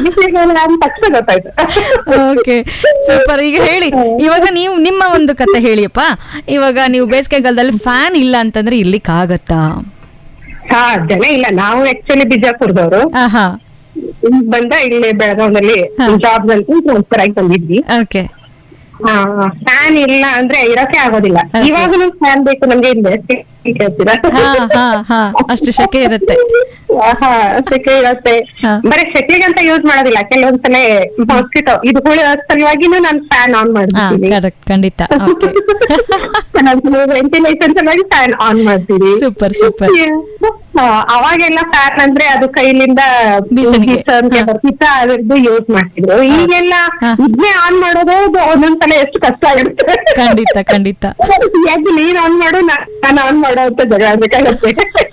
ಮನುಷ್ಯನಿಗೆ ಅಂದ ತಕ್ಷಣ ಗೊತ್ತಾಯ್ತು ಓಕೆ ಸೂಪರ್ ಈಗ ಹೇಳಿ ಇವಾಗ ನೀವು ನಿಮ್ಮ ಒಂದು ಕತೆ ಹೇಳಿಯಪ್ಪ ಇವಾಗ ನೀವು ಬೇಸಿಗೆಗಾಲದಲ್ಲಿ ಫ್ಯಾನ್ ಇಲ್ಲ ಅಂತಂದ್ರೆ ಇರ್ಲಿಕ್ಕೆ ಆಗತ್ತಾ ಹಾ ಜನ ಇಲ್ಲ ನಾವು ಆಕ್ಚುಲಿ ಬಿಜಾಪುರದವರು ಆಹಾ ಬಂದ ಇಲ್ಲಿ ಬೆಳಗಾವಿನಲ್ಲಿ ಹಾ. ಜಾಬ್ ಅಂತ ಟ್ರಾನ್ಸ್ಫರ್ ಆಗಿ ಬಂದಿದ್ವಿ ಓಕೆ ಫ್ಯಾನ್ ಇಲ್ಲ ಅಂದ್ರೆ ಇರಕ್ಕೆ ಆಗೋದಿಲ್ಲ Okay. ಇವಾಗಲೂ ಫ್ಯಾನ್ ಬೇಕು ನಮ್ಗೆ ಇಲ್ಲಿ ಕೇಳ್ತೀರಾ ಹಾ ಹಾ ಹಾ ಅಷ್ಟು ಶೆಕೆ ಇರುತ್ತೆ ಹಾ ಸೆಕೆ ಇರತ್ತೆ ಹಾ. ಬರೀ ಸೆಕೆಗಂತ ಯೂಸ್ ಮಾಡೋದಿಲ್ಲ ಕೆಲವೊಂದ್ಸಲ ಮಾಸ್ಕಿಟೋ ಇದು ಹುಳಿ ಸಲುವಾಗಿನೂ ನಾನು ಫ್ಯಾನ್ ಆನ್ ಹಾ ಮಾಡ್ತೀನಿ ಕರೆಕ್ಟ್ ಖಂಡಿತ ಓಕೆ ವೆಂಟಿಲೇಷನ್ ಸಲುವಾಗಿ ಫ್ಯಾನ್ ಆನ್ ಮಾಡ್ತೀವಿ ಸೂಪರ್ ಸೂಪರ್ ಹಾ, ಅವಾಗೆಲ್ಲ ಫ್ಯಾನ್ ಅಂದ್ರೆ ಅದು ಕೈಲಿಂದ ಬೀಸಣಿಗೆ. ಬೀಸಣಿಗೆ ಬರ್ತಿತ್ತ ಅದರದ್ದು ಯೂಸ್ ಮಾಡ್ತಿದ್ರು ಈಗೆಲ್ಲ ಹಾ. ಇದನ್ನೇ ಆನ್ ಮಾಡೋದು ಅದು ಒಂದೊಂದ್ಸಲ ಎಷ್ಟು ಕಷ್ಟ ಆಗುತ್ತೆ ಖಂಡಿತ ಖಂಡಿತ ಯಾಕೆ ನೀನ್ ಆನ್ ಮಾಡು ನಾನು ಆನ್ ಮಾಡೋ ಅಂತ ಜಗಳ ಆಡ್ಬೇಕಾಗತ್ತೆ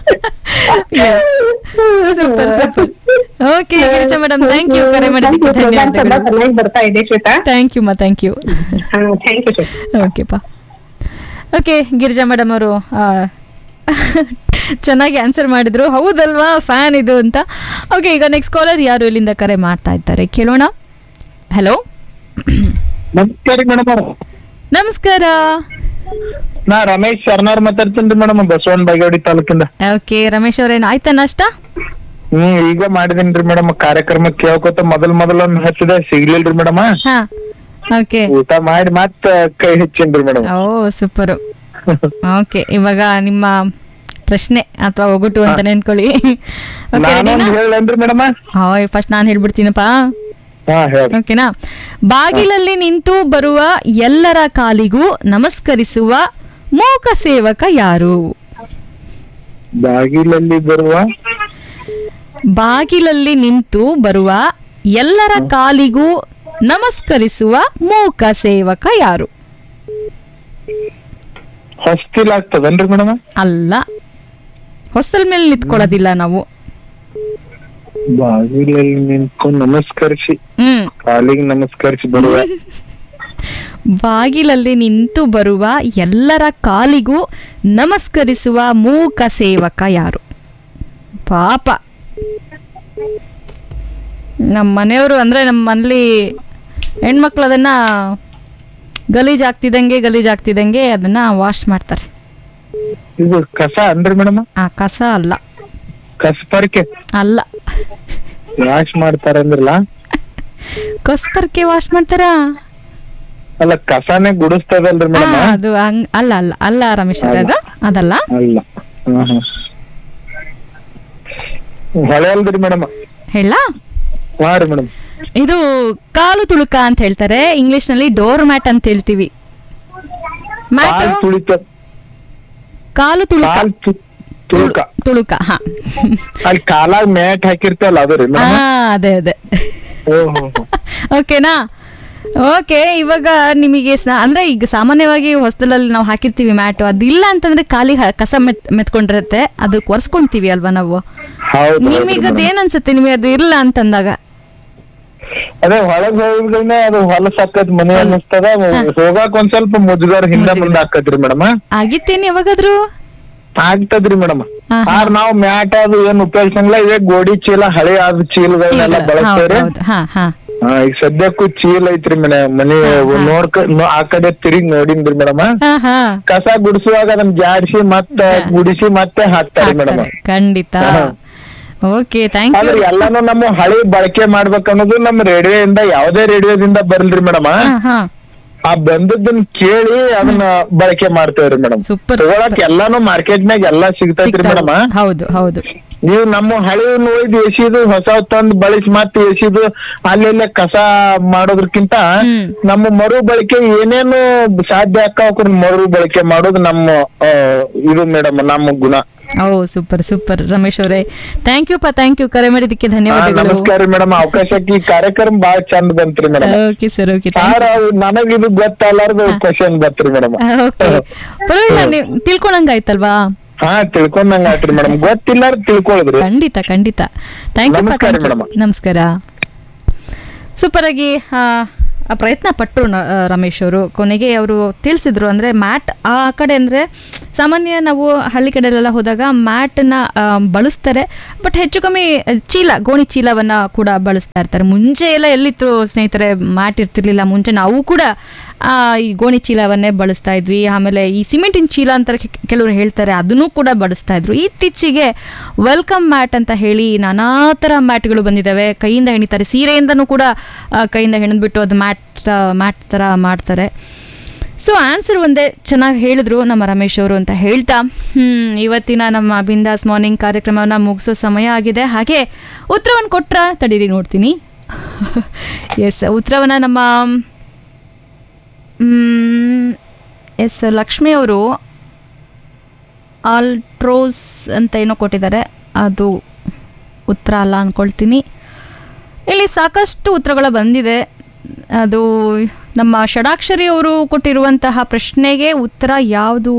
super super okay Girija madam thank you ಕರೆ ಮಾಡಿದ್ದಕ್ಕೆ ತುಂಬಾ ಧನ್ಯವಾದಗಳು ಚೆನ್ನಾಗಿ ಬರ್ತಾ ಇದೆ ಶ್ವೇತಾ ಥ್ಯಾಂಕ್ ಯು ಮಾ thank you thank you Shwetha ಓಕೆಪ್ಪ ಓಕೆ ಗಿರಿಜಾ ಮೇಡಮ್ ಅವರು ಚೆನ್ನಾಗಿ ಆನ್ಸರ್ ಮಾಡಿದ್ರು ಹೌದಲ್ವಾ ಫ್ಯಾನ್ ಇದು ಅಂತ ಓಕೆ ಈಗ ನೆಕ್ಸ್ಟ್ ಕಾಲರ್ ಯಾರು ಇಲ್ಲಿಂದ ಕರೆ ಮಾಡ್ತಾ ಇದ್ದಾರೆ ಕೇಳೋಣ ಹಲೋ ನಮಸ್ಕಾರ ಮೇಡಮ್ ನಮಸ್ಕಾರ ನಾ ರಮೇಶ್ ಶರ್ನಾರ್ ಮಾತಾಡ್ತೀನಿ ಮೇಡಮ್ ಬಸವನ್ ಬಾಗೇವಾಡಿ ತಾಲೂಕಿಂದ ಓಕೆ ರಮೇಶ್ ಅವ್ರೇನು ಆಯ್ತಾ ನಾಷ್ಟ ಹ್ಮ್ ಈಗ ಮಾಡಿದೀನ್ರಿ ಮೇಡಮ್ ಕಾರ್ಯಕ್ರಮ ಕೇಳ್ಕೊತ ಮೊದಲ್ ಮೊದಲ ಒಂದ್ ಹಚ್ಚಿದೆ ಸಿಗ್ಲಿಲ್ರಿ ಮೇಡಮ್ ಹಾ ಓಕೆ ಊಟ ಮಾಡಿ ಮತ್ತ ಕೈ ಹೆಚ್ಚಿನ್ರಿ ಮೇಡಮ್ ಓ ಸೂಪರು ಓಕೆ ಇವಾಗ ನಿಮ್ಮ ಪ್ರಶ್ನೆ ಅಥವಾ ಒಗಟು ಅಂತ ನೆನ್ಕೊಳ್ಳಿ ಓಕೆ ನಾನೊಂದ್ ಹೇಳನ್ರಿ ಮೇಡಮ್ ಹಾಯ್ ಫಸ್ಟ್ ನಾನು ಹೇಳ್ಬಿಡ್ತೀನಪ್ಪ ಹಾ ಹೇಳ್ರಿ ಓಕೆನಾ ಬಾಗಿಲಲ್ಲಿ ನಿಂತು ಬರುವ ಎಲ್ಲರ ಕಾಲಿಗೂ ನಮಸ್ಕರಿಸುವ ಮೂಕ ಸೇವಕ ಯಾರು ಬಾಗಿಲಲ್ಲಿ ಬರುವ ಬಾಗಿಲಲ್ಲಿ ನಿಂತು ಬರುವ ಎಲ್ಲರ ಕಾಲಿಗೂ ನಮಸ್ಕರಿಸುವ ಮೂಕ ಸೇವಕ ಯಾರು ಹೊಸ್ತಿಲ್ ಆಗ್ತದನ್ರಿ ಮೇಡಮ್ ಅಲ್ಲ ಹೊಸ್ತಲ್ ಮೇಲೆ ನಿಂತ್ಕೊಳ್ಳೋದಿಲ್ಲ ನಾವು ಬಾಗಿಲಲ್ಲಿ ನಿಂತ್ಕೊಂಡ್ ನಮಸ್ಕರಿಸಿ ಹ್ಮ್ ಕಾಲಿಗೆ ನಮಸ್ಕರಿಸಿ ಬರುವ ಬಾಗಿಲಲ್ಲಿ ನಿಂತು ಬರುವ ಎಲ್ಲರ ಕಾಲಿಗೂ ನಮಸ್ಕರಿಸುವ ಮೂಕ ಸೇವಕ ಯಾರು ಪಾಪ ನಮ್ಮ ಮನೆಯವರು ಅಂದ್ರೆ ನಮ್ಮ ಮನೇಲಿ ಹೆಣ್ಮಕ್ಳು ಅದನ್ನ ಗಲೀಜ್ ಆಗ್ತಿದಂಗೆ ಗಲೀಜ್ ಆಗ್ತಿದಂಗೆ ಅದನ್ನ ವಾಶ್ ಮಾಡ್ತಾರೆ ಇದು ಕಸ ಅನ್ರಿ ಮೇಡಮ್ ಆ ಕಸ ಅಲ್ಲ ಕಸಪರ್ಕೆ ಅಲ್ಲ ವಾಶ್ ಮಾಡ್ತಾರಂದ್ರಲ್ಲ ಕೊಸ್ಪರ್ಕೆ ವಾಶ್ ಮಾಡ್ತಾರಾ ಅಲ್ಲ ಕಸಾನೇ ಗುಡಿಸ್ತದಲ್ರಿ ಆ, ಮೇಡಮ್ ಅದು ಹಂಗ್ ಅಲ್ಲ ಅಲ್ಲ ಅಲ್ಲ ರಮೇಶ್ ಅವ್ರೆ ಅದು ಅದಲ್ಲ ಅಲ್ಲ ಹ್ಮ್ ಹ್ಮ್ ಹೊಳೆ ಅಲ್ರಿ ಮೇಡಮ್ ಹೇಳ ಹಾ ರೀ ಮೇಡಮ್ ಇದು ಕಾಲು ತುಳುಕ ಅಂತ ಹೇಳ್ತಾರೆ ಇಂಗ್ಲಿಷ್ ನಲ್ಲಿ ಡೋರ್ ಮ್ಯಾಟ್ ಅಂತ ಹೇಳ್ತೀವಿ ಮ್ಯಾಟ್ ಕಾಲ್ ತುಳಿತ ಕಾಲು ತುಳುಕ ಕಾಲ್ ತು- ತುಳುಕ ತುಳುಕ ಹಾ ಅಲ್ಲಿ ಕಾಲಾಗ ಮ್ಯಾಟ್ ಹಾಕಿರ್ತೇವಲ್ಲ ಅದು ರೀ ಆ, ಮೇಡಮ್ ಅದೇ ಅದೇ ಓಹೋ ಓಕೆನಾ ಓಕೆ ಇವಾಗ ನಿಮಗೆ ಸ್ನ- ಅಂದ್ರೆ ಈಗ ಸಾಮಾನ್ಯವಾಗಿ ಹೊಸದಲ್ಲಿ ನಾವು ಹಾಕಿರ್ತೀವಿ ಮ್ಯಾಟ್ ಅದಿಲ್ಲ ಅಂತಂದ್ರೆ ಖಾಲಿ ಹ- ಕಸ ಮೆತ್ ಮೆತ್ಕೊಂಡಿರತ್ತೆ ಅದಕ್ಕೆ ಒರೆಸ್ಕೊಂತೀವಿ ಅಲ್ವಾ ನಾವು ಹೌದು ನಿಮಗೆ ಅದೇನ್ ಅನ್ಸುತ್ತೆ ನಿಮಗೆ ಅದು ಇಲ್ಲ ಅಂತಂದಾಗ ಅದೇ ಹೊಳಗ್ ಹೋಗಿದ್ರೆ ಅದು ಹೊಲಸ್ ಹಾಕತ್ ಮನೆ ಅನ್ನಿಸ್ತದ ಹೋಗಾಕ್ ಒಂದ್ ಸ್ವಲ್ಪ ಮುಜುಗರ ಹಿಂದ ಮುಜುಗರ. ಮುಂದ ಹಾಕತ್ರಿ ಮೇಡಮ್ ಆಗಿತ್ತೇನು ಯಾವಾಗಾದ್ರೂ ಆಗ್ತದ್ರಿ ಮೇಡಮ್ ಹಾ, ಹಾ. ಆರ್ ನಾವ್ ಮ್ಯಾಟ್ ಅದು ಏನ್ ಉಪಯೋಗಿಸಂಗಿಲ್ಲ ಇವೇ ಗೋಡಿ ಚೀಲ ಹಳೆ ಆದ ಚೀಲಗಳನ್ನೆಲ್ಲ ಚೀಲ. ಬಳಸ್ತೇವ್ರಿ ಹೌದು, ಹೌದು. ಹಾ ಹಾ ಹಾ, ಈಗ ಸದ್ಯಕ್ಕೂ ಚೀಲ ಐತ್ರಿ ಮನೆ ಮನಿ ನೋಡ್ಕ ನೋ- ಆ ಕಡೆ ತಿರುಗಿ ನೋಡಿನ್ರಿ ಮೇಡಮ್ ಹಾ ಹಾ ಕಸ ಗುಡಿಸುವಾಗ ಅದನ್ನ ಜಾಡಿಸಿ ಮತ್ತ ಗುಡಿಸಿ ಮತ್ತೆ ಹಾಕ್ತಾರಿ ಮೇಡಮ್ ಹಾಕ್ತಾರೆ. ಖಂಡಿತ ಹಾ. ಓಕೆ ಥ್ಯಾಂಕ್ ಯು ಆದ್ರೆ ಎಲ್ಲಾನು ನಮ್ಮ ಹಳಿ ಬಳಕೆ ಮಾಡ್ಬೇಕನ್ನೋದು ನಮ್ಮ ರೇಡಿಯೋದಿಂದ ಯಾವ್ದೇ ರೇಡಿಯೋದಿಂದ ಬರ್ಲ್ರಿ ಮೇಡಮ್ ಹಾ ಹಾ ಆ ಬಂದದ್ದನ್ನ ಕೇಳಿ ಅದನ್ನ ಬಳಕೆ ಮಾಡ್ತೇವ್ರಿ ಮೇಡಮ್ Super, ತಗೊಳಕ್ super. ಎಲ್ಲಾನು ಮಾರ್ಕೆಟ್ನಾಗ ಎಲ್ಲಾ ಸಿಗ್ತೈತ್ರಿ ಸಿಗ್ತಾವೆ. ಮೇಡಮ್ ಹೌದು ಹೌದು ನೀವು ನಮ್ಮ ಹಳಿ ಒಯ್ದು ಎಸಿದು ಹೊಸ ತಂದು ಬಳಸಿ ಮತ್ತೆ ಎಸಿದು ಅಲ್ಲೆಲ್ಲ ಕಸ ಮಾಡೋದಕ್ಕಿಂತ ಹ್ಮ್. ನಮ್ಮ ಮರು ಬಳಕೆ ಏನೇನು ಸಾಧ್ಯ ಆಕ್ಕ ಮರು ಬಳಕೆ ಮಾಡೋದು ನಮ್ಮ ಆ, ಇದು ಮೇಡಮ್ ನಮ್ಮ ಗುಣ ಓ ಸೂಪರ್ ಸೂಪರ್ ರಮೇಶ್ ಅವರೇ ಥ್ಯಾಂಕ್ ಯು ಪಾ ಥ್ಯಾಂಕ್ ಯು ಕರೆ ಮಾಡಿದ್ದಕ್ಕೆ ಆ, ಧನ್ಯವಾದಗಳು ನಮಸ್ಕಾರ ಮೇಡಮ್ ಅವಕಾಶಕ್ಕೆ ಈ ಕಾರ್ಯಕ್ರಮ ಬಾಳ ಚಂದ ಬಂತ್ರಿ madam okay sir okay sir ನನಗ್ ಇದು ಗೊತ್ತಲ್ಲಾರ್ದು ಕ್ವಶನ್ ಬತ್ರಿ ಮೇಡಮ್ ಓಕೆ ಪರವಾಗಿಲ್ಲ ನೀವು ತಿಳ್ಕೊಳಂಗಾಯ್ತಲ್ವಾ ಹಾ ತಿಳ್ಕೊಂಡಂಗ ಆತ್ರಿ ಮೇಡಮ್ ಗೊತ್ತಿಲ್ಲ ತಿಳ್ಕೊಳಿದ್ರಿ ಖಂಡಿತ ಖಂಡಿತ ಥ್ಯಾಂಕ್ ಯು ನಮಸ್ಕಾರ madam. ನಮಸ್ಕಾರ ಸೂಪರ್ ಆಗಿ ಆ, ಆ ಪ್ರಯತ್ನ ಪಟ್ಟರು ನ- ಆ, ರಮೇಶ್ ಅವರು ಕೊನೆಗೆ ಅವರು ತಿಳಿಸಿದ್ರು ಅಂದ್ರೆ ಮ್ಯಾಟ್ ಆ ಕಡೆ ಅಂದ್ರೆ ಸಾಮಾನ್ಯ ನಾವು ಹಳ್ಳಿ ಕಡೆಲೆಲ್ಲ ಹೋದಾಗ ಮ್ಯಾಟನ್ನ ಬಳಸ್ತಾರೆ ಬಟ್ ಹೆಚ್ಚು ಕಮ್ಮಿ ಚೀಲ ಗೋಣಿ ಚೀಲವನ್ನ ಕೂಡ ಬಳಸ್ತಾ ಇರ್ತಾರೆ ಮುಂಚೆ ಎಲ್ಲ ಎಲ್ಲಿತ್ತು ಸ್ನೇಹಿತರೆ ಮ್ಯಾಟ್ ಇರ್ತಿರ್ಲಿಲ್ಲ ಮುಂಚೆ ನಾವು ಕೂಡ ಆ, ಈ ಗೋಣಿ ಚೀಲವನ್ನೇ ಬಳಸ್ತಾ ಇದ್ವಿ ಆಮೇಲೆ ಈ ಸಿಮೆಂಟಿನ ಚೀಲ ಅಂತ ಕೆ- ಕೆಲವರು ಹೇಳ್ತಾರೆ ಅದನ್ನು ಕೂಡ ಬಳಸ್ತಾ ಇದ್ರು ಇತ್ತೀಚೆಗೆ ವೆಲ್ಕಮ್ ಮ್ಯಾಟ್ ಅಂತ ಹೇಳಿ ನಾನಾ ಥರ ಮ್ಯಾಟ್ಗಳು ಬಂದಿದ್ದಾವೆ ಕೈಯಿಂದ ಹೆಣಿತಾರೆ ಸೀರೆಯಿಂದನೂ ಕೂಡ ಆ, ಕೈಯಿಂದ ಹೆಣಿದ್ಬಿಟ್ಟು ಅದು ಮ್ಯಾಟ್ ಮ್ಯಾಟ್ ಥರ ಮಾಡ್ತಾರೆ ಸೊ ಆನ್ಸರ್ ಒಂದೇ ಚೆನ್ನಾಗಿ ಹೇಳಿದ್ರು ನಮ್ಮ ರಮೇಶ್ ಅವರು ಅಂತ ಹೇಳ್ತಾ ಹ್ಮ್ ಇವತ್ತಿನ ನಮ್ಮ ಬಿಂದಾಸ್ ಮಾರ್ನಿಂಗ್ ಕಾರ್ಯಕ್ರಮವನ್ನು ಮುಗಿಸೋ ಸಮಯ ಆಗಿದೆ ಹಾಗೆ ಉತ್ತರವನ್ನು ಕೊಟ್ರ ತಡೀರಿ ನೋಡ್ತೀನಿ ಎಸ್ ಉತ್ತರವನ್ನು ನಮ್ಮ ಎಸ್ ಲಕ್ಷ್ಮಿ ಅವರು ಆಲ್ಟ್ರೋಸ್ ಅಂತ ಏನೋ ಕೊಟ್ಟಿದ್ದಾರೆ ಅದು ಉತ್ತರ ಅಲ್ಲ ಅಂದ್ಕೊಳ್ತೀನಿ ಇಲ್ಲಿ ಸಾಕಷ್ಟು ಉತ್ತರಗಳು ಬಂದಿದೆ ಅದು ನಮ್ಮ ಷಡಾಕ್ಷರಿ ಅವರು ಕೊಟ್ಟಿರುವಂತಹ ಪ್ರಶ್ನೆಗೆ ಉತ್ತರ ಯಾವುದು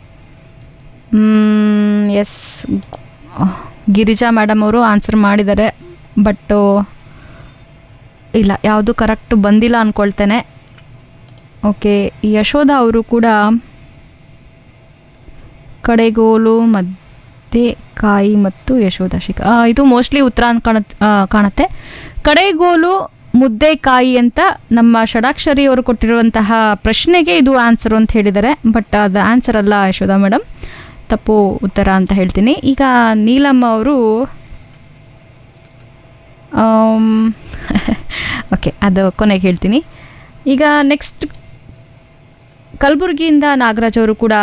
ಎಸ್ ಗಿರಿಜಾ ಮೇಡಮ್ ಅವರು ಆನ್ಸರ್ ಮಾಡಿದ್ದಾರೆ ಬಟ್ಟು ಇಲ್ಲ ಯಾವುದು ಕರೆಕ್ಟ್ ಬಂದಿಲ್ಲ ಅಂದ್ಕೊಳ್ತೇನೆ ಓಕೆ ಯಶೋಧ ಅವರು ಕೂಡ ಕಡೆಗೋಲು ಮಧ್ಯೆ ಕಾಯಿ ಮತ್ತು ಯಶೋಧ ಶಿಖ ಆ, ಇದು ಮೋಸ್ಟ್ಲಿ ಉತ್ತರ ಅಂತ ಕಾಣತ್ ಆ, ಕಾಣತ್ತೆ ಕಡೆಗೋಲು ಮುದ್ದೆ ಕಾಯಿ ಅಂತ ನಮ್ಮ ಷಡಾಕ್ಷರಿ ಅವರು ಕೊಟ್ಟಿರುವಂತಹ ಪ್ರಶ್ನೆಗೆ ಇದು ಆನ್ಸರ್ ಅಂತ ಹೇಳಿದ್ದಾರೆ ಬಟ್ ಅದು ಆನ್ಸರ್ ಅಲ್ಲ ಯಶೋಧ ಮೇಡಮ್ ತಪ್ಪು ಉತ್ತರ ಅಂತ ಹೇಳ್ತೀನಿ ಈಗ ನೀಲಮ್ಮ ಅವರು ಓಕೆ ಅದು ಕೊನೆಗೆ ಹೇಳ್ತೀನಿ ಈಗ ನೆಕ್ಸ್ಟ್ ಕಲಬುರಗಿಯಿಂದ ನಾಗರಾಜ್ ಅವರು ಕೂಡ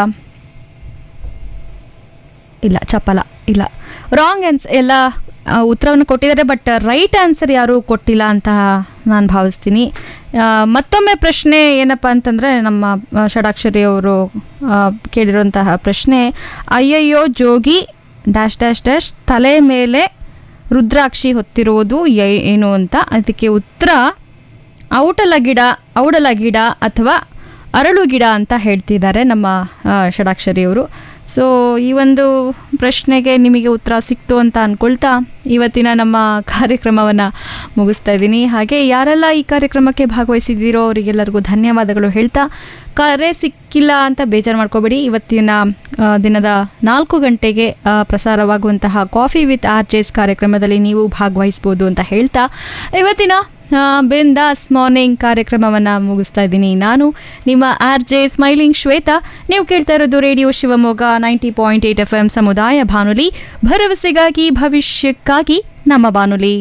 ಇಲ್ಲ ಚಪಲ ಇಲ್ಲ ರಾಂಗ್ ಆನ್ಸ್ ಎಲ್ಲ ಆ, ಉತ್ತರವನ್ನು ಕೊಟ್ಟಿದ್ದಾರೆ ಬಟ್ ರೈಟ್ ಆನ್ಸರ್ ಯಾರೂ ಕೊಟ್ಟಿಲ್ಲ ಅಂತ ನಾನು ಭಾವಿಸ್ತೀನಿ ಆ, ಮತ್ತೊಮ್ಮೆ ಪ್ರಶ್ನೆ ಏನಪ್ಪ ಅಂತಂದರೆ ನಮ್ಮ ಆ, ಷಡಾಕ್ಷರಿ ಅವರು ಆ, ಕೇಳಿರುವಂತಹ ಪ್ರಶ್ನೆ ಅಯ್ಯಯ್ಯೋ ಜೋಗಿ ಡ್ಯಾಶ್ ಡ್ಯಾಶ್ ಡ್ಯಾಶ್ ತಲೆ ಮೇಲೆ ರುದ್ರಾಕ್ಷಿ ಹೊತ್ತಿರುವುದು ಏ- ಏನು ಅಂತ ಅದಕ್ಕೆ ಉತ್ತರ ಔಟಲ ಗಿಡ ಔಡಲ ಗಿಡ ಅಥವಾ ಅರಳು ಗಿಡ ಅಂತ ಹೇಳ್ತಿದ್ದಾರೆ ನಮ್ಮ ಆ, ಷಡಾಕ್ಷರಿಯವರು ಸೊ ಈ ಒಂದು ಪ್ರಶ್ನೆಗೆ ನಿಮಗೆ ಉತ್ತರ ಸಿಕ್ತು ಅಂತ ಅಂದ್ಕೊಳ್ತಾ ಇವತ್ತಿನ ನಮ್ಮ ಕಾರ್ಯಕ್ರಮವನ್ನು ಮುಗಿಸ್ತಾ ಇದ್ದೀನಿ ಹಾಗೆ ಯಾರೆಲ್ಲ ಈ ಕಾರ್ಯಕ್ರಮಕ್ಕೆ ಭಾಗವಹಿಸಿದ್ದೀರೋ ಅವರಿಗೆಲ್ಲರಿಗೂ ಧನ್ಯವಾದಗಳು ಹೇಳ್ತಾ ಕರೆ ಸಿಕ್ಕಿಲ್ಲ ಅಂತ ಬೇಜಾರು ಮಾಡ್ಕೋಬೇಡಿ ಇವತ್ತಿನ ಆ, ದಿನದ ನಾಲ್ಕು ಗಂಟೆಗೆ ಆ, ಪ್ರಸಾರವಾಗುವಂತಹ ಕಾಫಿ ವಿತ್ ಆರ್ ಜೆಸ್ ಕಾರ್ಯಕ್ರಮದಲ್ಲಿ ನೀವು ಭಾಗವಹಿಸ್ಬೋದು ಅಂತ ಹೇಳ್ತಾ ಇವತ್ತಿನ ಆ, ಬಿಂದಾಸ್ ಮಾರ್ನಿಂಗ್ ಕಾರ್ಯಕ್ರಮವನ್ನು ಮುಗಿಸ್ತಾ ಇದ್ದೀನಿ ನಾನು ನಿಮ್ಮ ಆರ್ ಜೆ ಸ್ಮೈಲಿಂಗ್ ಶ್ವೇತಾ ನೀವು ಕೇಳ್ತಾ ಇರೋದು radio Shivamogga ninety point eight F M ಸಮುದಾಯ ಬಾನುಲಿ ಭರವಸೆಗಾಗಿ ಭವಿಷ್ಯಕ್ಕಾಗಿ ನಮ್ಮ ಬಾನುಲಿ